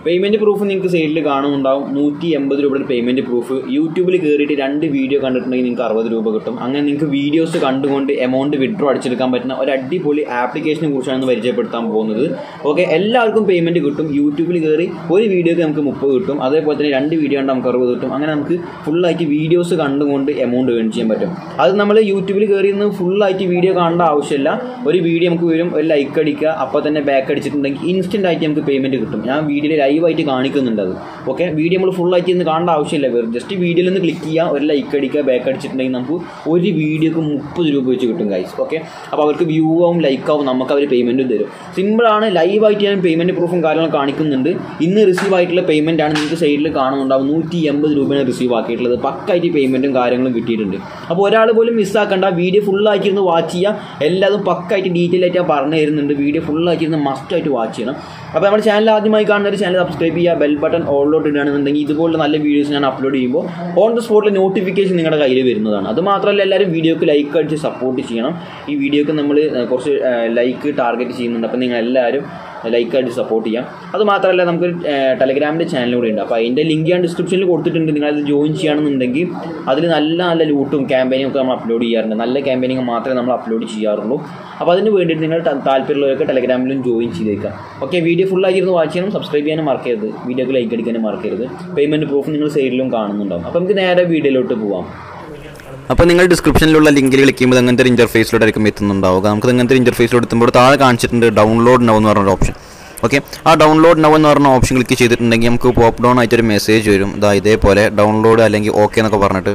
payment proof നിങ്ങൾക്ക് സൈഡിൽ കാണുന്നുണ്ടാവും നൂറ്റി എൺപത് രൂപയുടെ പേയ്മെൻറ്റ് പ്രൂഫ് യൂട്യൂബിൽ കയറിയിട്ട് രണ്ട് വീഡിയോ കണ്ടിട്ടുണ്ടെങ്കിൽ നിങ്ങൾക്ക് അറുപത് രൂപ കിട്ടും അങ്ങനെ നിങ്ങൾക്ക് വീഡിയോസ് കണ്ടുകൊണ്ട് എമൗണ്ട് വിഡ്രോ അടിച്ചെടുക്കാൻ പറ്റുന്ന ഒരു അടിപൊളി ആപ്ലിക്കേഷനെ കുറിച്ചാണ് ഇന്ന് പരിചയപ്പെടുത്താൻ പോകുന്നത് ഓക്കെ എല്ലാവർക്കും പേയ്മെൻറ്റ് കിട്ടും യൂട്യൂബിൽ കയറി ഒരു വീഡിയോക്ക് നമുക്ക് മുപ്പത് കിട്ടും അതേപോലെ തന്നെ രണ്ട് വീഡിയോ കണ്ട് നമുക്ക് അറുപത് കിട്ടും അങ്ങനെ നമുക്ക് ഫുള്ളായിട്ട് വീഡിയോസ് കണ്ടുകൊണ്ട് എമൗണ്ട് ഏൺ ചെയ്യാൻ പറ്റും അത് നമ്മൾ യൂട്യൂബിൽ കയറി നിന്ന് ഫുള്ളായിട്ട് വീഡിയോ കാണേണ്ട ആവശ്യമില്ല ഒരു വീഡിയോ നമുക്ക് വരും ഒരു ലൈക്ക് അടിക്കുക അപ്പോൾ തന്നെ ബാക്ക് അടിച്ചിട്ടുണ്ടെങ്കിൽ ഇൻസ്റ്റൻ്റ് ആയിട്ട് നമുക്ക് പേയ്മെൻറ്റ് കിട്ടും ഞാൻ വീഡിയോയിൽ ലൈവായിട്ട് കാണിക്കുന്നുണ്ട് അത് ഓക്കെ വീഡിയോ നമ്മൾ ഫുള്ളായിട്ട് ഇന്ന് കാണേണ്ട ആവശ്യമില്ല വെറും ജസ്റ്റ് വീഡിയോയിൽ നിന്ന് ക്ലിക്ക് ചെയ്യുക ഒരു ലൈക്ക് അടിക്കുക ബാക്ക് അടിച്ചിട്ടുണ്ടെങ്കിൽ നമുക്ക് ഒരു വീഡിയോക്ക് മുപ്പത് രൂപ വെച്ച് കിട്ടും ഗൈസ് ഓക്കെ അപ്പോൾ അവർക്ക് വ്യൂ ആവും ലൈക്ക് ആവും നമുക്ക് അവർ പേയ്മെൻറ്റും തരും സിമ്പിളാണ് ലൈവായിട്ട് ഞാൻ പേയ്മെൻറ്റ് പ്രൂഫും കാര്യങ്ങളും കാണിക്കുന്നുണ്ട് ഇന്ന് റിസീവ് ആയിട്ടുള്ള പേയ്മെൻ്റ് ആണ് നിങ്ങൾക്ക് സൈഡിൽ കാണുന്നുണ്ടാവും നൂറ്റി എൺപത് രൂപയാണ് റിസീവ് ആക്കിയിട്ടുള്ളത് പക്കായിട്ട് പേയ്മെൻറ്റും കാര്യങ്ങളും കിട്ടിയിട്ടുണ്ട് അപ്പോൾ ഒരാൾ പോലും മിസ്സാക്കണ്ട വീഡിയോ ഫുള്ളായിട്ട് ഇരുന്ന് വാച്ച് ചെയ്യുക എല്ലാതും പക്കായിട്ട് ഡീറ്റെയിൽ ആയിട്ട് ഞാൻ പറഞ്ഞു തരുന്നുണ്ട് വീഡിയോ ഫുള്ളായിട്ട് ഇരുന്ന് മസ്റ്റായിട്ട് വാച്ച് ചെയ്യണം അപ്പോൾ നമ്മുടെ ചാനൽ ആദ്യമായി കാണുന്ന ഒരു ചാനൽ സബ്സ്ക്രൈബ് ചെയ്യുക ബെൽ ബട്ടൺ ഓളിലോട്ട് ഇടുകയാണെന്നുണ്ടെങ്കിൽ ഇതുപോലുള്ള നല്ല വീഡിയോസ് ഞാൻ അപ്ലോഡ് ചെയ്യുമ്പോൾ ഓൺ ദ സ്പോട്ടിൽ നോട്ടിഫിക്കേഷൻ നിങ്ങളുടെ കയ്യിൽ വരുന്നതാണ് അത് മാത്രമല്ല എല്ലാവരും വീഡിയോക്ക് ലൈക്ക് അടിച്ച് സപ്പോർട്ട് ചെയ്യണം ഈ വീഡിയോക്ക് നമ്മൾ കുറച്ച് ലൈക്ക് ടാർഗറ്റ് ചെയ്യുന്നുണ്ട് അപ്പോൾ നിങ്ങൾ എല്ലാവരും ലൈക്ക് ആയിട്ട് സപ്പോർട്ട് ചെയ്യാം അത് മാത്രമല്ല നമുക്ക് ടെലഗ്രാമിൻ്റെ ചാനൽ കൂടെ ഉണ്ട് അപ്പോൾ അതിൻ്റെ ലിങ്ക് ഞാൻ ഡിസ്ക്രിപ്ഷനിൽ കൊടുത്തിട്ടുണ്ട് നിങ്ങൾ അത് ജോയിൻ ചെയ്യുകയാണെന്നുണ്ടെങ്കിൽ അതിൽ നല്ല നല്ല ലൂട്ടും ക്യാമ്പയിനും ഒക്കെ നമ്മൾ അപ്ലോഡ് ചെയ്യാറുണ്ട് നല്ല ക്യാമ്പയിനിങ് മാത്രമേ നമ്മൾ അപ്ലോഡ് ചെയ്യാറുള്ളൂ അപ്പോൾ അതിന് വേണ്ടിയിട്ട് നിങ്ങൾ ത- താല്പര്യമുള്ളവരൊക്കെ ടെലഗ്രാമിലും ജോയിൻ ചെയ്തേക്കാം ഓക്കെ വീഡിയോ ഫുൾ ആയിരുന്നു വാച്ച് ചെയ്യണം സബ്സ്ക്രൈബ് ചെയ്യാനും മറക്കരുത് വീഡിയോക്ക് ലൈക്ക് അടിക്കാനും മറക്കരുത് പേയ്മെൻറ്റ് പ്രൂഫ് നിങ്ങൾ സൈഡിലും കാണുന്നുണ്ടാവും അപ്പോൾ നമുക്ക് നേരെ വീഡിയോയിലോട്ട് പോവാം അപ്പോൾ നിങ്ങൾ ഡിസ്ക്രിപ്ഷനിലുള്ള ലിങ്കിൽ ക്ലിക്ക് ചെയ്യുമ്പോൾ അങ്ങനത്തെ ഒരു ഇൻ്റർഫേസിലോട്ടായിരിക്കും എത്തുന്നുണ്ടാവുക നമുക്ക് അങ്ങനത്തെ ഒരു ഇൻ്റർഫേസിലോട്ട് എത്തുമ്പോൾ താഴെ കാണിച്ചിട്ടുണ്ട് ഡൗൺലോഡ് നൗ എന്ന് പറഞ്ഞൊരു ഓപ്ഷൻ ഓക്കെ ആ ഡൗൺലോഡ് നൗ എന്ന് പറഞ്ഞ ഓപ്ഷൻ ക്ലിക്ക് ചെയ്തിട്ടുണ്ടെങ്കിൽ നമുക്ക് പോപ്പ് ഡൗൺ ആയിട്ടൊരു മെസ്സേജ് വരും ഇതാ ഇതേപോലെ ഡൗൺലോഡ് അല്ലെങ്കിൽ ഓക്കെ എന്നൊക്കെ പറഞ്ഞിട്ട്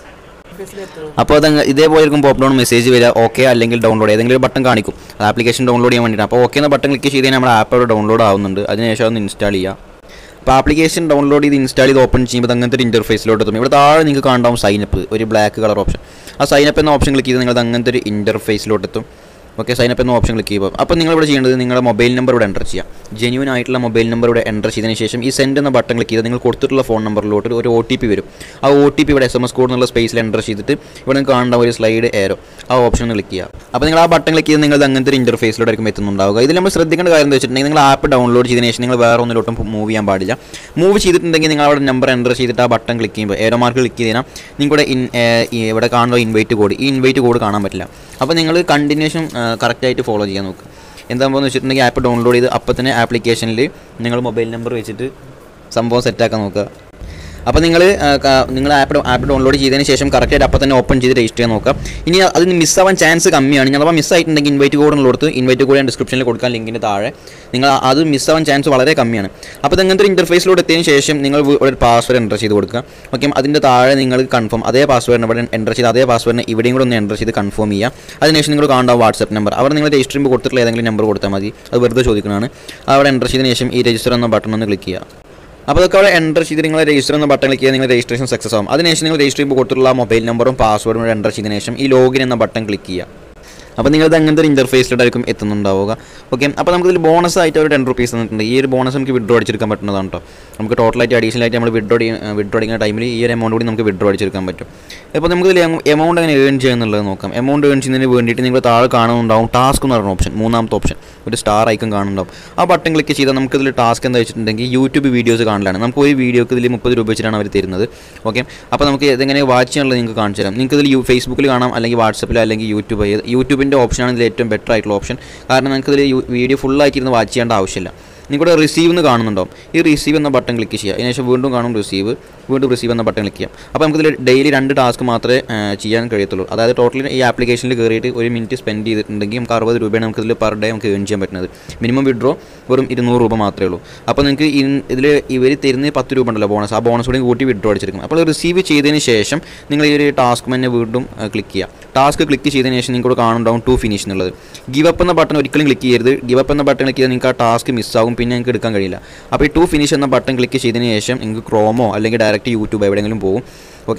അപ്പോൾ അത് ഇതേപോലെ ആയിരിക്കും പോപ്പ് ഡൗൺ മെസ്സേജ് വരിക ഓക്കെ അല്ലെങ്കിൽ ഡൗൺലോഡ് ഏതെങ്കിലും ഒരു ബട്ടൺ കാണിക്കും ആപ്ലിക്കേഷൻ ഡൗൺലോഡ് ചെയ്യാൻ വേണ്ടിയിട്ട് അപ്പോൾ ഓക്കെ എന്ന ബട്ടൺ ക്ലിക്ക് ചെയ്ത് കഴിഞ്ഞാൽ നമ്മുടെ ആപ്പ് അവിടെ ഡൗൺലോഡ് ആവുന്നുണ്ട് അതിനുശേഷം ഒന്ന് ഇൻസ്റ്റാൾ ചെയ്യുക അപ്പോൾ ആപ്ലിക്കേഷൻ ഡൗൺലോഡ് ചെയ്ത് ഇൻസ്റ്റാൾ ചെയ്ത് ഓപ്പൺ ചെയ്യുമ്പോൾ അത് അങ്ങനത്തെ ഒരു ഇൻ്റർഫേസിലോട്ട് എത്തും ഇവിടെ താഴെ നിങ്ങൾക്ക് കാണാം സൈനപ്പ് ഒരു ബ്ലാക്ക് കളർ ഓപ്ഷൻ ആ സൈനപ്പ് എന്ന ഓപ്ഷൻ ക്ലിക്ക് ചെയ്ത് നിങ്ങൾ അങ്ങനത്തെ ഒരു ഇൻ്റർഫേസിലോട്ട് എത്തും ഓക്കെ സൈനപ്പ് എന്ന ഓപ്ഷൻ ക്ലിക്ക് ചെയ്യുമ്പോൾ അപ്പോൾ നിങ്ങൾ ഇവിടെ ചെയ്യേണ്ടത് നിങ്ങളുടെ മൊബൈൽ നമ്പർ ഇവിടെ എൻ്റർ ചെയ്യാം ജെന്യൂൻ ആയിട്ടുള്ള മൊബൈൽ നമ്പർ ഇവിടെ എൻ്റർ ചെയ്തതിന് ശേഷം ഈ സെൻഡ് എന്ന ബട്ടൺ ക്ലിക്ക് ചെയ്ത് നിങ്ങൾ കൊടുത്തിട്ടുള്ള ഫോൺ നമ്പറിലോട്ട് ഒരു ഒ ടി പി വരും ആ ഒ ടി പി ഇവിടെ എസ് എം എസ് കോഡ് എന്നുള്ള സ്പേസിൽ എൻ്റർ ചെയ്തിട്ട് ഇവിടെ നിങ്ങൾക്ക് കാണേണ്ട ഒരു സ്ലൈഡ് ഏരോ ആ ഓപ്ഷൻ ക്ലിക്ക് ചെയ്യുക അപ്പോൾ നിങ്ങൾ ആ ബട്ടൺ ക്ലിക്ക് ചെയ്ത് നിങ്ങൾ അങ്ങനത്തെ ഒരു ഇൻ്റർഫേസിലോട്ടായിരിക്കും എത്തുന്നുണ്ടാവുക ഇതിൽ നമ്മൾ ശ്രദ്ധിക്കേണ്ട കാര്യം എന്താ വെച്ചിട്ടുണ്ടെങ്കിൽ നിങ്ങൾ ആപ്പ് ഡൗൺലോഡ് ചെയ്തതിന് ശേഷം നിങ്ങൾ വേറെ ഒന്നിലോട്ടും മൂവ് ചെയ്യാൻ പാടില്ല മൂവ് ചെയ്തിട്ടുണ്ടെങ്കിൽ നിങ്ങൾ അവിടെ നമ്പർ എൻ്റർ ചെയ്തിട്ട് ആ ബട്ടൺ ക്ലിക്ക് ചെയ്യുമ്പോൾ ഏരോ മാർക്ക് ക്ലിക്ക് ചെയ്താൽ നിങ്ങളുടെ ഇൻ ഏർ ഈ ഇവിടെ കാണുന്ന ഇൻവൈറ്റ് കോഡ് ഈ ഇൻവൈറ്റ് കോഡ് കാണാൻ പറ്റില്ല അപ്പോൾ നിങ്ങൾ കണ്ടിന്യൂഷൻ കറക്റ്റായിട്ട് ഫോളോ ചെയ്യാൻ നോക്കുക എന്താകുമ്പോൾ വെച്ചിട്ടുണ്ടെങ്കിൽ ആപ്പ് ഡൗൺലോഡ് ചെയ്ത് അപ്പോൾ തന്നെ ആപ്ലിക്കേഷനിൽ നിങ്ങൾ മൊബൈൽ നമ്പർ വെച്ചിട്ട് സംഭവം സെറ്റാക്കാൻ നോക്കുക അപ്പോൾ നിങ്ങൾ നിങ്ങൾ ആപ്പ് ആപ്പ് ഡൗൺലോഡ് ചെയ്തതിന് ശേഷം കറക്റ്റായിട്ട് അപ്പോൾ തന്നെ ഓപ്പൺ ചെയ്ത് രജിസ്റ്റർ ചെയ്യാൻ നോക്കുക ഇനി അതിന് മിസ്സാവാൻ ചാൻസ് കമ്മിയാണ് ഞാൻ അപ്പോൾ മിസ്സായിട്ടുണ്ടെങ്കിൽ ഇൻവൈറ്റ് കോഡ് കൊടുത്ത് ഇൻവൈറ്റ് കോഡ് ഞാൻ ഡിസ്ക്രിപ്ഷനിൽ കൊടുക്കാൻ ലിങ്കിന് താഴെ നിങ്ങൾ അത് മിസ്സാവാൻ ചാൻസ് വളരെ കമ്മിയാണ് അപ്പോൾ അങ്ങനത്തെ ഒരു ഇൻ്റർഫേസിലൂടെ എത്തിയതിന് ശേഷം നിങ്ങൾ വ- ഒരു പാസ്വേഡ് എൻ്റർ ചെയ്ത് കൊടുക്കുക ഓക്കെ അതിൻ്റെ താഴെ നിങ്ങൾ കൺഫേം അതേ പാസ്വേഡിന് ഇവിടെ എൻ്റർ ചെയ്ത് അതേ പാസ്വേഡിന് ഇവിടെയും കൂടെ ഒന്ന് എൻ്റർ ചെയ്ത് കൺഫേം ചെയ്യുക അതിനുശേഷം നിങ്ങൾ കാണുന്ന വാട്സപ്പ് നമ്പർ അവിടെ നിങ്ങൾ രജിസ്റ്റർ ചെയ്യുമ്പോൾ കൊടുത്തിട്ടുള്ള ഏതെങ്കിലും നമ്പർ കൊടുത്താൽ മതി അത് വെറുതെ ചോദിക്കുന്നതാണ് അവിടെ എൻ്റർ ചെയ്തതിന് ശേഷം ഈ രജിസ്റ്റർ എന്ന ബട്ടൺ ഒന്ന് ക്ലിക്ക് ചെയ്യുക അപ്പോൾ അതൊക്കെ അവിടെ എൻ്റർ ചെയ്ത് നിങ്ങൾ രജിസ്റ്റർ എന്ന ബട്ടൺ ക്ലിക്ക് ചെയ്ത് നിങ്ങൾ രജിസ്ട്രേഷൻ സക്സസ് ആവും അതിനുശേഷം നിങ്ങൾ രജിസ്റ്റർ ചെയ്യുമ്പോൾ കൊടുത്തിട്ടുള്ള മൊബൈൽ നമ്പറും പാസ്വേഡും കൂടെ എൻ്റർ ചെയ്തതിന് ശേഷം ഈ ലോഗിൻ എന്ന ബട്ടൺ ക്ലിക്ക് ചെയ്യുക അപ്പോൾ നിങ്ങളത് അങ്ങനത്തെ ഒരു ഇൻ്റർഫേസിലോട്ടായിരിക്കും എത്തുന്നുണ്ടാവുക ഓക്കെ അപ്പോൾ നമുക്കിതിൽ ബോണസ് ആയിട്ട് ഒരു ടെൻ റുപ്പീസ് തന്നിട്ടുണ്ട് ഈ ഒരു ബോണസ് നമുക്ക് വിഡ്രോ അടിച്ചെടുക്കാൻ പറ്റുന്നതാണ് കേട്ടോ നമുക്ക് ടോട്ടലായിട്ട് അഡീഷണൽ ആയിട്ട് നമ്മൾ വിഡ്രോ വിഡ്രോ അടിക്കുന്ന ടൈമിൽ ഈ ഒരു എമൗണ്ട് കൂടി നമുക്ക് വിഡ്രോ അടിച്ചെടുക്കാൻ പറ്റും അപ്പോൾ നമുക്ക് ഇതിൽ എമൗണ്ട് എങ്ങനെ ഏൺ ചെയ്യുന്നുള്ളത് നോക്കാം എമൗണ്ട് ഏൺ ചെയ്യുന്നതിന് വേണ്ടിയിട്ട് നിങ്ങൾ താഴെ കാണുന്നുണ്ടാവും ടാസ്ക് എന്ന് പറയുന്ന ഓപ്ഷൻ മൂന്നാമത്തെ ഓപ്ഷൻ ഒരു സ്റ്റാർ ഐക്കൺ കാണുന്നുണ്ടാവും ആ ബട്ടൺ ക്ലിക്ക് ചെയ്താൽ നമുക്ക് ഇതിൽ ടാസ്ക് എന്താ വെച്ചിട്ടുണ്ടെങ്കിൽ യൂട്യൂബ് വീഡിയോസ് കാണലാണ് നമുക്ക് ഒരു വീഡിയോക്ക് ഇതിൽ മുപ്പത് രൂപ വെച്ചിട്ടാണ് അവർ തരുന്നത് ഓക്കെ അപ്പോൾ നമുക്ക് ഇതെങ്ങനെ വാച്ച് ചെയ്യാനുള്ളത് നിങ്ങൾക്ക് കാണിച്ചു തരാം നിങ്ങൾക്ക് ഇതിൽ യു ഫേസ്ബുക്കിൽ കാണാം അല്ലെങ്കിൽ വാട്സപ്പിൽ അല്ലെങ്കിൽ യൂട്യൂബ് യൂട്യൂബിൻ്റെ ഓപ്ഷനാണ് ഇതിൽ ഏറ്റവും ബെറ്റർ ആയിട്ടുള്ള ഓപ്ഷൻ കാരണം നിങ്ങൾക്ക് ഇതിൽ വീഡിയോ ഫുള്ളായിട്ട് ഇരുന്ന് വാച്ച് ചെയ്യേണ്ട ആവശ്യമില്ല നിങ്ങളുടെ റിസീവ് എന്ന് കാണുന്നുണ്ടാവും ഈ റിസീവ് എന്ന ബട്ടൺ ക്ലിക്ക് ചെയ്യുക അതിനുശേഷം വീണ്ടും കാണും റിസീവ് വീണ്ടും റിസീവ് എന്ന ബട്ടൺ ക്ലിക്ക് ചെയ്യാം അപ്പോൾ നമുക്കിതിൽ ഡെയിലി രണ്ട് ടാസ്ക് മാത്രമേ ആ, ചെയ്യാൻ കഴിയത്തുള്ളൂ അതായത് ടോട്ടലി ഈ ആപ്ലിക്കേഷനിൽ കയറിയിട്ട് ഒരു മിനിറ്റ് സ്പെൻഡ് ചെയ്തിട്ടുണ്ടെങ്കിൽ നമുക്ക് അറുപത് രൂപയാണ് നമുക്ക് ഇതിൽ പെർ ഡേ നമുക്ക് ഏൺ ചെയ്യാൻ പറ്റുന്നത് മിനിമം വിഡ്രോ വെറും ഇരുന്നൂറ് രൂപ മാത്രമേ ഉള്ളൂ അപ്പോൾ നിങ്ങൾക്ക് ഇതിൽ ഇവർ തരുന്ന പത്ത് രൂപ ഉണ്ടല്ലോ ബോണസ് ആ ബോണസ് കൂടി കൂട്ടി വിഡ്രോ അടിച്ചെടുക്കും അപ്പോൾ റിസീവ് ചെയ്തതിന് ശേഷം നിങ്ങൾ ഈ ഒരു ടാസ്ക് തന്നെ വീണ്ടും ക്ലിക്ക് ചെയ്യുക ടാസ്ക് ക്ലിക്ക് ചെയ്തതിന് ശേഷം നിങ്ങൾക്ക് കാണുന്നുണ്ടാവും ടു ഫിനിഷ് എന്നുള്ളത് ഗിവ് അപ്പ് എന്ന ബട്ടൺ ഒരിക്കലും ക്ലിക്ക് ചെയ്യരുത് ഗിവ് അപ്പ് എന്ന ബട്ടൺ ക്ലിക്ക് ചെയ്താൽ നിങ്ങൾക്ക് ആ ടാസ്ക് മിസ്സാകും പിന്നെ നിങ്ങൾക്ക് എടുക്കാൻ കഴിയില്ല അപ്പോൾ ഈ ടു ഫിനിഷ് എന്ന ബട്ടൺ ക്ലിക്ക് ചെയ്തതിന് ശേഷം നിങ്ങൾക്ക് ക്രോമോ അല്ലെങ്കിൽ ഡയറക്റ്റ് യൂട്യൂബ് എവിടെയെങ്കിലും പോകും ഓക്കെ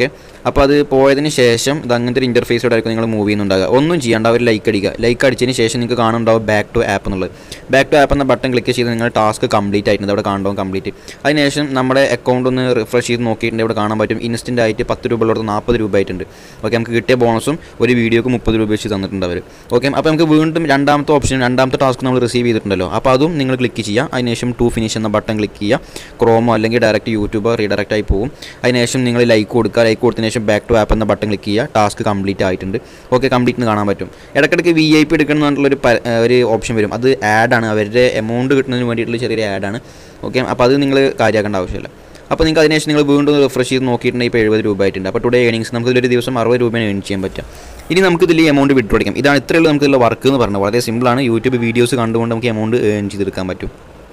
അപ്പോൾ അത് പോയതിന് ശേഷം ഇത് അങ്ങനത്തെ ഒരു ഇൻ്റർഫേസോടെ ആയിരിക്കും നിങ്ങൾ മൂവ് ചെയ്യുന്നുണ്ടാകുക ഒന്നും ചെയ്യേണ്ട ഒരു ലൈക്ക് അടിക്കുക ലൈക്ക് അടിച്ചതിന് ശേഷം നിങ്ങൾക്ക് കാണുന്നുണ്ടാവും ബാക്ക് ടു ആപ്പ് എന്നുള്ളത് ബാക്ക് ടു ആപ്പ് എന്ന ബട്ടൺ ക്ലിക്ക് ചെയ്ത് നിങ്ങൾ ടാസ്ക് കംപ്ലീറ്റ് ആയിട്ടുണ്ട് അവിടെ കാണുമ്പോൾ കംപ്ലീറ്റ് അതിനുശേഷം നമ്മുടെ അക്കൗണ്ട് ഒന്ന് റിഫ്രഷ് ചെയ്ത് നോക്കിയിട്ടുണ്ട് ഇവിടെ കാണാൻ പറ്റും ഇൻസ്റ്റൻ്റ് ആയിട്ട് പത്ത് രൂപ ഉള്ളത് നാൽപ്പത് രൂപ ആയിട്ടുണ്ട് ഓക്കെ നമുക്ക് കിട്ടിയ ബോണസും ഒരു വീഡിയോക്ക് മുപ്പത് രൂപ വെച്ച് തന്നിട്ടുണ്ട് അവർ ഓക്കെ അപ്പോൾ നമുക്ക് വീണ്ടും രണ്ടാമത്തെ ഓപ്ഷൻ രണ്ടാമത്തെ ടാസ്ക് നമ്മൾ റിസീവ് ചെയ്തിട്ടുണ്ടല്ലോ അപ്പോൾ അതും നിങ്ങൾ ക്ലിക്ക് ചെയ്യുക അതിനുശേഷം ടു ഫിനിഷ് എന്ന ബട്ടൺ ക്ലിക്ക് ചെയ്യുക ക്രോമോ അല്ലെങ്കിൽ ഡയറക്റ്റ് യൂട്യൂബ് റീഡയറക്റ്റ് ആയി പോകും അതിനുശേഷം നിങ്ങൾ ലൈക്ക് കൊടുക്കുക ലൈക്ക് കൊടുത്തതിന് ശേഷം ബാക്ക് ടു ആപ്പ് എന്ന ബട്ടൺ ക്ലിക്ക് ചെയ്യുക ടാസ്ക് കംപ്ലീറ്റ് ആയിട്ടുണ്ട് ഓക്കെ കംപ്ലീറ്റ് എന്ന് കാണാൻ പറ്റും ഇടയ്ക്കിടയ്ക്ക് വി ഐ പി എടുക്കണം എന്നുള്ളൊരു പ- ഒരു ഓപ്ഷൻ വരും അത് ആഡാണ് അവരുടെ എമൗണ്ട് കിട്ടുന്നതിന് വേണ്ടിയിട്ടുള്ള ചെറിയൊരു ആഡാണ് ഓക്കെ അപ്പോൾ അത് നിങ്ങൾ കാര്യമാക്കേണ്ട ആവശ്യമില്ല അപ്പോൾ നിങ്ങൾക്ക് അതിനുശേഷം നിങ്ങൾ വീണ്ടും റിഫ്രഷ് ചെയ്ത് നോക്കിയിട്ടുണ്ടെങ്കിൽ ഇപ്പോൾ എഴുപത് രൂപ ആയിട്ടുണ്ട് അപ്പോൾ ടുഡേ ഏണിങ്സ് നമുക്ക് ഇതിലൊരു ദിവസം അറുപത് രൂപയാണ് ഏൺ ചെയ്യാൻ പറ്റുക ഇനി നമുക്ക് ഇതിൽ എമൗണ്ട് വിഡ്രോ അടിക്കാം ഇതാണ് ഇത്രയുള്ള നമുക്ക് ഇതിലുള്ള വർക്ക് എന്ന് പറഞ്ഞത് വളരെ സിമ്പിളാണ് യൂട്യൂബ് വീഡിയോസ് കണ്ടുകൊണ്ട് നമുക്ക് എമൗണ്ട് ഏൺ ചെയ്തെടുക്കാൻ പറ്റും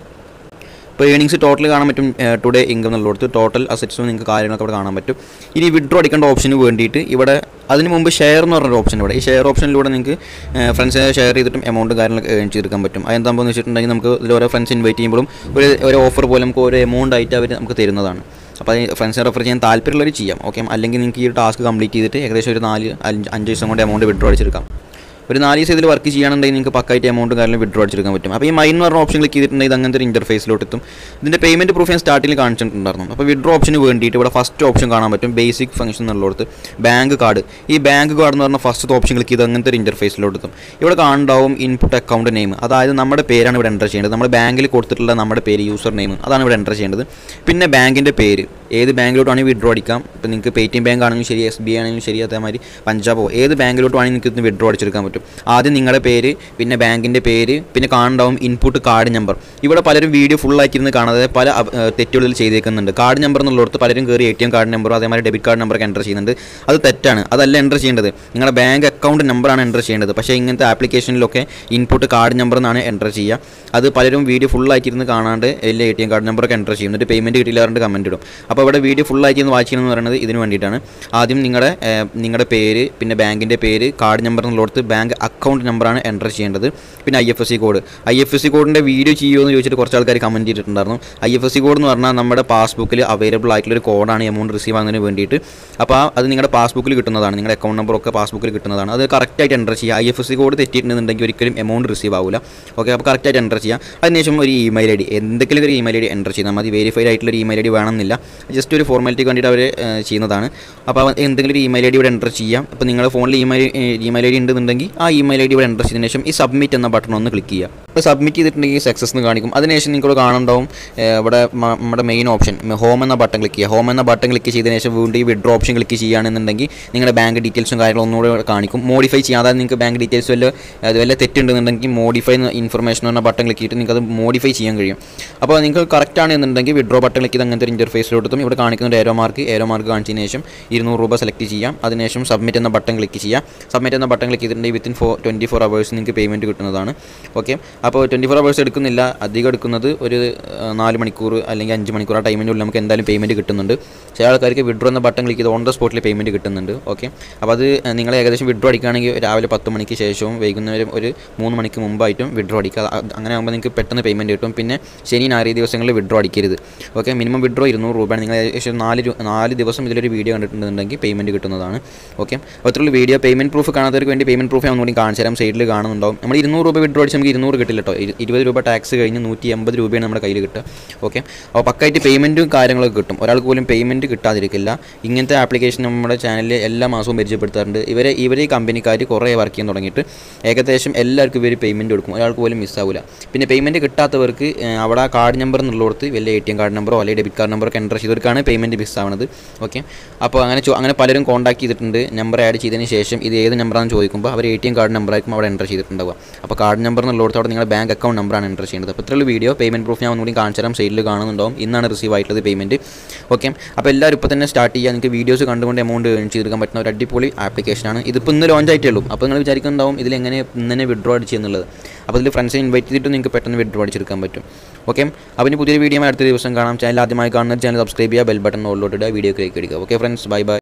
ഇപ്പോൾ ഏണിങ്സ് ടോട്ടൽ കാണാൻ പറ്റും ടുഡേ ഇൻകം എന്നുള്ളിടത്ത് ടോട്ടൽ അസറ്റ്സും നിങ്ങൾക്ക് കാര്യങ്ങളൊക്കെ അവിടെ കാണാൻ പറ്റും ഇനി വിഡ്രോ അടിക്കേണ്ട ഓപ്ഷന് വേണ്ടിയിട്ട് ഇവിടെ അതിന് മുമ്പ് ഷെയർ എന്ന് പറഞ്ഞൊരു ഓപ്ഷൻ ഇവിടെ ഈ ഷെയർ ഓപ്ഷനിലൂടെ നിങ്ങൾക്ക് ഫ്രണ്ട്സിനെ ഷെയർ ചെയ്തിട്ടും എമൗണ്ട് കാര്യങ്ങളൊക്കെ ഏൺ ചെയ്തെടുക്കാൻ പറ്റും അതെന്താണെന്ന് വെച്ചിട്ടുണ്ടെങ്കിൽ നമുക്ക് ഇതിൽ ഓരോ ഫ്രണ്ട്സ് ഇൻവൈറ്റ് ചെയ്യുമ്പോഴും ഒരു ഒരു ഓഫർ പോലെ നമുക്ക് ഒരു എമൗണ്ട് ആയിട്ട് അവർ നമുക്ക് തരുന്നതാണ് അപ്പോൾ അത് ഫ്രണ്ട്സിനെ റെഫർ ചെയ്യാൻ താല്പര്യമുള്ളവർ ചെയ്യാം ഓക്കെ അല്ലെങ്കിൽ നിങ്ങൾക്ക് ഈ ടാസ്ക് കംപ്ലീറ്റ് ചെയ്തിട്ട് ഏകദേശം ഒരു നാല് അഞ്ച് അഞ്ച് ദിവസം കൊണ്ട് എമൗണ്ട് വിഡ്രോ അടിച്ചെടുക്കാം ഒരു നാല് ദിവസം ഇതിൽ വർക്ക് ചെയ്യുകയാണെന്നുണ്ടെങ്കിൽ നിങ്ങൾക്ക് പക്കായിട്ട് എമൗണ്ട് കാര്യം വിഡ്രോ അടിച്ചെടുക്കാൻ പറ്റും അപ്പോൾ ഈ മൈൻ എന്ന് പറഞ്ഞ ഓപ്ഷൻ ക്ലിക്ക് ചെയ്തിട്ടുണ്ടെങ്കിൽ ഇത് അങ്ങനത്തെ ഒരു ഇൻ്റർഫേസിലോട്ട് എത്തും ഇതിൻ്റെ പേയ്മെൻറ്റ് പ്രൂഫ് ഞാൻ സ്റ്റാർട്ടിൽ കാണിച്ചിട്ടുണ്ടായിരുന്നു അപ്പോൾ വിഡ്രോ ഓപ്ഷന് വേണ്ടിയിട്ട് ഇവിടെ ഫസ്റ്റ് ഓപ്ഷൻ കാണാൻ പറ്റും ബേസിക് ഫംഗ്ഷൻ എന്നുള്ളടത്ത് ബാങ്ക് കാർഡ് ഈ ബാങ്ക് കാർഡ് എന്ന് പറഞ്ഞ ഫസ്റ്റ് ഓപ്ഷൻ ക്ലിക്ക് ചെയ്ത് അങ്ങനത്തെ ഒരു ഇൻ്റർഫേസിലോട്ട് എത്തും ഇവിടെ കാണുണ്ടാവും ഇൻപുട്ട് അക്കൗണ്ട് നെയിം അതായത് നമ്മുടെ പേരാണ് ഇവിടെ എൻ്റർ ചെയ്യേണ്ടത് നമ്മുടെ ബാങ്കിൽ കൊടുത്തിട്ടുള്ള നമ്മുടെ പേര് യൂസർ നെയിം അതാണ് ഇവിടെ എൻ്റർ ചെയ്യേണ്ടത് പിന്നെ ബാങ്കിൻ്റെ പേര് ഏത് ബാങ്കിലോട്ടാണെങ്കിൽ വിഡ്രോ അടിക്കാം ഇപ്പോൾ നിങ്ങൾക്ക് പേ ടി എം ബാങ്ക് ആണെങ്കിലും ശരി എസ് ബി ഐ ആണെങ്കിലും ശരി അതേമാതിരി പഞ്ചാബോ ഏത് ബാങ്കിലോട്ട് വേണമെങ്കിൽ നിങ്ങൾക്ക് ഇന്ന് വിഡ്രോ അടിച്ചെടുക്കാൻ പറ്റും ആദ്യം നിങ്ങളുടെ പേര് പിന്നെ ബാങ്കിൻ്റെ പേര് പിന്നെ കാണുണ്ടാവും ഇൻപുട്ട് കാർഡ് നമ്പർ ഇവിടെ പലരും വീഡിയോ ഫുൾ ആക്കിയിരുന്ന് കാണാതെ പല അപ- ഏഹ് തെറ്റുകളിൽ ചെയ്തേക്കുന്നുണ്ട് കാർഡ് നമ്പർ എന്നുള്ളിടത്ത് പലരും കയറി എ ടി എം കാർഡ് നമ്പറോ അതേമാതിരി ഡെബിറ്റ് കാർഡ് നമ്പറൊക്കെ എൻ്റർ ചെയ്യുന്നുണ്ട് അത് തെറ്റാണ് അതല്ല എൻ്റർ ചെയ്യേണ്ടത് നിങ്ങളുടെ ബാങ്ക് അക്കൗണ്ട് നമ്പറാണ് എൻ്റർ ചെയ്യേണ്ടത് പക്ഷേ ഇങ്ങനത്തെ ആപ്ലിക്കേഷനിലൊക്കെ ഇൻപുട്ട് കാർഡ് നമ്പർ എന്നാണ് എൻ്റർ ചെയ്യുക അത് പലരും വീഡിയോ ഫുൾ ആക്കിയിരുന്ന് കാണാണ്ട് എല്ലാ എ ടി എം കാർഡ് നമ്പറൊക്കെ എൻ്റർ ചെയ്യും എന്നിട്ട് പേയ്മെൻറ്റ് കിട്ടില്ല പറഞ്ഞിട്ട് കമൻറ്റ് ഇടും അപ്പോൾ ഇവിടെ വീഡിയോ ഫുൾ ആക്കിയിരുന്ന് വാച്ച് ചെയ്യണമെന്ന് പറയുന്നത് ഇതിന് വേണ്ടിയിട്ടാണ് ആദ്യം നിങ്ങളുടെ ഏഹ്, നിങ്ങളുടെ പേര് പിന്നെ ബാങ്കിൻ്റെ പേര് കാർഡ് നമ്പർ എന്നുള്ളിടത്ത് ബാങ്ക് അക്കൗണ്ട് നമ്പറാണ് എൻ്റർ ചെയ്യേണ്ടത് പിന്നെ I F S C code I F S C കോഡിൻ്റെ വീഡിയോ ചെയ്യുമോ എന്ന് ചോദിച്ചിട്ട് കുറച്ച് ആൾക്കാർ കമൻറ്റ് ചെയ്തിട്ടുണ്ടായിരുന്നു I F S C code എന്ന് പറഞ്ഞാൽ നമ്മുടെ പാസ്ബുക്കിൽ അവൈലബിൾ ആയിട്ടുള്ള ഒരു കോഡാണ് എമൗണ്ട് റിസീവ് ആകുന്നതിന് വേണ്ടിയിട്ട് അപ്പോൾ ആ- അത് നിങ്ങളുടെ പാസ്ബുക്കിൽ കിട്ടുന്നതാണ് നിങ്ങളുടെ അക്കൗണ്ട് നമ്പറൊക്കെ പാസ്ബുക്കിൽ കിട്ടുന്നതാണ് അത് കറക്റ്റായിട്ട് എൻ്റർ ചെയ്യുക I F S C code തെറ്റിയിട്ടുണ്ടെന്നുണ്ടെങ്കിൽ ഒരിക്കലും എമൗണ്ട് റിസീവ് ആവില്ല ഓക്കെ അപ്പോൾ കറക്റ്റായിട്ട് എൻ്റർ ചെയ്യുക അതിനുശേഷം ഒരു ഇമെയിൽ ഐ ഡി എന്തെങ്കിലും ഒരു ഇമെയിൽ ഐ ഡി എൻ്റർ ചെയ്താൽ മതി വെരിഫൈഡ് ആയിട്ടുള്ള ഒരു ഇമെയിൽ ഐ ഡി വേണമെന്നില്ല ജസ്റ്റ് ഒരു ഫോർമാലിറ്റിക്ക് വേണ്ടിയിട്ട് അവർ ചെയ്യുന്നതാണ് അപ്പോൾ അവ- എന്തെങ്കിലും ഒരു ഇമെയിൽ ഐ ഡി ഇവിടെ എൻ്റർ ചെയ്യാം അപ്പോൾ നിങ്ങളുടെ ഫോണിൽ ഇമെയിൽ ഇമെയിൽ ഐ ഡി ഉണ്ടെന്നുണ്ടെങ്കിൽ ആ ഇമെയിൽ ഐ ഡി ഇവിടെ എൻ്റർ ചെയ്തതിന് ശേഷം ഈ സബ്മിറ്റ് എന്ന ബട്ടൺ ഒന്ന് ക്ലിക്ക് ചെയ്യുക അപ്പോൾ സബ്മിറ്റ് ചെയ്തിട്ടുണ്ടെങ്കിൽ സക്സസ് എന്ന് കാണിക്കും അതിനുശേഷം നിങ്ങൾക്ക് കാണുന്നുണ്ടാവും ഏഹ്, ഇവിടെ മ- നമ്മുടെ മെയിൻ ഓപ്ഷൻ ഹോം എന്ന ബട്ടൺ ക്ലിക്ക് ചെയ്യുക ഹോം എന്ന ബട്ടൺ ക്ലിക്ക് ചെയ്തതിന് ശേഷം വീണ്ടും ഈ വിഡ്രോ ഓപ്ഷൻ ക്ലിക്ക് ചെയ്യുകയാണെന്നുണ്ടെങ്കിൽ നിങ്ങളുടെ ബാങ്ക് ഡീറ്റെയിൽസും കാര്യങ്ങളും ഒന്നുകൂടെ ഇവിടെ കാണിക്കും മോഡിഫൈ ചെയ്യാം അതായത് നിങ്ങൾക്ക് ബാങ്ക് ഡീറ്റെയിൽസ് വല്ല അത് വല്ല തെറ്റുണ്ടെന്നുണ്ടെങ്കിൽ മോഡിഫൈ ഇൻഫർമേഷൻ എന്ന ബട്ടൺ ക്ലിക്ക് ചെയ്തിട്ട് നിങ്ങൾക്ക് അത് മോഡിഫൈ ചെയ്യാൻ കഴിയും അപ്പോൾ നിങ്ങൾക്ക് കറക്റ്റ് ആണെന്നുണ്ടെങ്കിൽ വിഡ്രോ ബട്ടൺ ക്ലിക്ക് ചെയ്ത് അങ്ങനത്തെ ഒരു ഇൻ്റർഫേസിലോട്ടും ഇവിടെ കാണിക്കുന്ന ഏരോ മാർക്ക് ഏരോ മാർക്ക് കാണിച്ചതിന് ശേഷം ഇരുന്നൂറ് രൂപ സെലക്ട് ചെയ്യാം അതിനുശേഷം സബ്മിറ്റ് എന്ന ബട്ടൺ ക്ലിക്ക് ചെയ്യാം സബ്മിറ്റ് എന്ന ബട്ടൺ ക്ലിക്ക് ചെയ്തിട്ടുണ്ടെങ്കിൽ within four twenty four hours നിങ്ങൾക്ക് പേയ്മെൻറ്റ് കിട്ടുന്നതാണ് ഓക്കെ അപ്പോൾ ട്വൻറ്റി ഫോർ അവേഴ്സ് എടുക്കുന്നില്ല അധികം എടുക്കുന്നത് ഒരു ആ, നാല് മണിക്കൂർ അല്ലെങ്കിൽ അഞ്ച് മണിക്കൂർ ആ ടൈമിൻ്റെ ഉള്ളിൽ നമുക്ക് എന്തായാലും പേയ്മെൻറ്റ് കിട്ടുന്നുണ്ട് ചില ആൾക്കാർക്ക് വിഡ്രോ എന്ന ബട്ടൺ ക്ലിക്ക് ചെയ്ത് ഓൺ ദ സ്പോട്ടിൽ പേയ്മെൻറ്റ് കിട്ടുന്നുണ്ട് ഓക്കെ അപ്പോൾ അത് നിങ്ങൾ ഏകദേശം വിഡ്രോ അടിക്കുകയാണെങ്കിൽ രാവിലെ പത്ത് മണിക്ക് ശേഷവും വൈകുന്നേരം ഒരു മൂന്ന് മണിക്ക് മുമ്പായിട്ടും വിഡ്രോ അടിക്കുക അത് അങ്ങനെ ആകുമ്പോൾ നിങ്ങൾക്ക് പെട്ടെന്ന് പേയ്മെൻറ്റ് കിട്ടും പിന്നെ ശനി ഞായർ ഈ ദിവസങ്ങളിൽ വിഡ്രോ അടിക്കരുത് ഓക്കെ മിനിമം വിഡ്രോ ഇരുന്നൂറ് രൂപയാണ് നിങ്ങൾ ഏകദേശം നാല് രു- നാല് ദിവസം ഇതിലൊരു വീഡിയോ കണ്ടിട്ടുണ്ടെന്നുണ്ടെങ്കിൽ പേയ്മെൻറ്റ് കിട്ടുന്നതാണ് ഓക്കെ അത്രയുള്ള വീഡിയോ പേയ്മെൻറ്റ് പ്രൂഫ് കാണാത്തവർക്ക് വേണ്ടി പേയ്മെൻറ്റ് പ്രൂഫ് ഞാൻ ഒന്നുകൂടി കാണിച്ചു തരാം സൈഡിൽ കാണുന്നുണ്ടാവും നമ്മൾ ഇരുന്നൂറ് രൂപ വിഡ്രോ അടിച്ച് നമുക്ക് ഇരുന്നൂറ് കിട്ടില്ല കേട്ടോ ഇരു- ഇരുപത് രൂപ ടാക്സ് കഴിഞ്ഞ് നൂറ്റി എൺപത് രൂപയാണ് നമ്മുടെ കയ്യിൽ കിട്ടുക ഓക്കെ അപ്പോൾ പക്കായിട്ട് പേയ്മെൻറ്റും കാര്യങ്ങളൊക്കെ കിട്ടും ഒരാൾക്ക് പോലും പേയ്മെൻറ്റ് കിട്ടാതിരിക്കില്ല ഇങ്ങനത്തെ ആപ്ലിക്കേഷൻ നമ്മുടെ ചാനലിൽ എല്ലാ മാസവും പരിചയപ്പെടുത്താറുണ്ട് ഇവരെ ഇവരെ ഈ കമ്പനിക്കാർ കുറേ വർക്ക് ചെയ്യാൻ തുടങ്ങിയിട്ട് ഏകദേശം എല്ലാവർക്കും ഇവർ പേയ്മെൻറ്റ് കൊടുക്കും ഒരാൾക്ക് പോലും മിസ്സാവില്ല പിന്നെ പേയ്മെൻറ്റ് കിട്ടാത്തവർക്ക് ഏഹ്, അവിടെ കാർഡ് നമ്പർ എന്നുള്ളിടത്ത് വലിയ എ ടി എം കാർഡ് നമ്പറോ അല്ലെങ്കിൽ ഡെബിറ്റ് കാർഡ് നമ്പറൊക്കെ എൻ്റർ ചെയ്തവർക്കാണ് പേയ്മെൻറ്റ് മിസ്സാവുന്നത് ഓക്കെ അപ്പോൾ അങ്ങനെ ചോ- അങ്ങനെ പലരും കോൺടാക്ട് ചെയ്തിട്ടുണ്ട് നമ്പർ ആഡ് ചെയ്തതിന് ശേഷം ഇത് ഏത് നമ്പറാണെന്ന് ചോദിക്കുമ്പോൾ അവർ എ ടി എം കാർഡ് നമ്പറായിരിക്കും അവിടെ എൻ്റർ ചെയ്തിട്ടുണ്ടാവുക അപ്പോൾ കാർഡ് നമ്പർ എന്നുള്ളിടത്ത് അവിടെ നിങ്ങളുടെ ബാങ്ക് അക്കൗണ്ട് നമ്പറാണ് എൻ്റർ ചെയ്യുന്നത് അപ്പോൾ ഇത്രയുള്ള വീഡിയോ പേയ്മെൻറ്റ് പ്രൂഫ് ഞാൻ ഒന്നുകൂടി കാണിച്ചു തരാം സൈഡിൽ കാണുന്നുണ്ടാവും ഇന്നാണ് റിസീവ് ആയിട്ടുള്ളത് പേയ്മെൻറ്റ് ഓക്കെ അപ്പോൾ എല്ലാവരും ഇപ്പോൾ തന്നെ സ്റ്റാർട്ട് ചെയ്യുക നിങ്ങൾക്ക് വീഡിയോസ് കണ്ടുകൊണ്ട് എമൗണ്ട് ഏൺ ചെയ്തെടുക്കാൻ പറ്റുന്ന ഒരു അടിപൊളി ആപ്ലിക്കേഷനാണ് ഇതിപ്പോൾ ഇന്ന് ലോഞ്ച് ആയിട്ടേ ഉള്ളൂ അപ്പോൾ നിങ്ങൾ വിചാരിക്കുന്നുണ്ടാവും ഇതിൽ എങ്ങനെ ഇന്നെ വിഡ്രോ അടിച്ച് എന്നുള്ളത് അപ്പോൾ ഇതിൽ ഫ്രണ്ട്സിനെ ഇൻവൈറ്റ് ചെയ്തിട്ട് നിങ്ങൾക്ക് പെട്ടെന്ന് വിഡ്രോ അടിച്ചെടുക്കാൻ പറ്റും ഓക്കെ അപ്പോൾ ഇനി പുതിയൊരു വീഡിയോ അടുത്ത ദിവസം കാണാം ചാനൽ ആദ്യമായി കാണുന്ന ചാനൽ സബ്സ്ക്രൈബ് ചെയ്യുക ബെൽ ബട്ടൺ ഓളിലോട്ട് ഇടുക വീഡിയോ ക്ലിക്ക് അടിക്കുക ഓക്കെ ഫ്രണ്ട്സ് ബൈ ബൈ